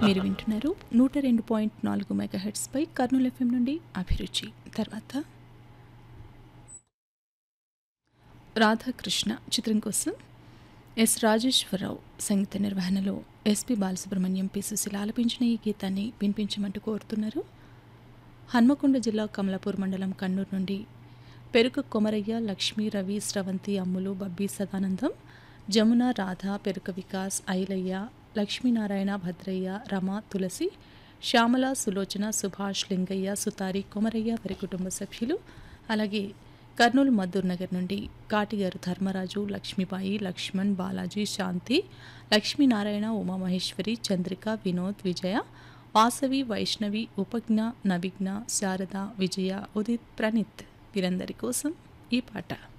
మీరు వింటున్నారు నూట రెండు పాయింట్ నాలుగు మెగాహెట్స్పై కర్నూలు ఎఫ్ఎం నుండి అభిరుచి తర్వాత రాధాకృష్ణ చిత్రం కోసం ఎస్ రాజేశ్వరరావు సంగీత నిర్వహణలో ఎస్పి బాలసుబ్రహ్మణ్యం పి సుశీల ఆలపించిన ఈ గీతాన్ని వినిపించమంటూ కోరుతున్నారు హన్మకొండ జిల్లా కమలాపూర్ మండలం కన్నూరు నుండి పెరుక కొమరయ్య లక్ష్మీ రవి స్రవంతి అమ్ములు బబ్బీ సదానందం జమున రాధ పెరుక వికాస్ ఐలయ్య లక్ష్మీనారాయణ భద్రయ్య రమ తులసి శ్యామల సులోచన సుభాష్ లింగయ్య సుతారి కొమరయ్య వారి కుటుంబ సభ్యులు అలాగే కర్నూలు మద్దూర్ నగర్ నుండి కాటిగారు ధర్మరాజు లక్ష్మీబాయి లక్ష్మణ్ బాలాజీ శాంతి లక్ష్మీనారాయణ ఉమామహేశ్వరి చంద్రిక వినోద్ విజయ వాసవి వైష్ణవి ఉపజ్ఞ నవిజ్ఞ శారద విజయ ఉదిత్ ప్రణీత్ వీరందరి కోసం ఈ పాట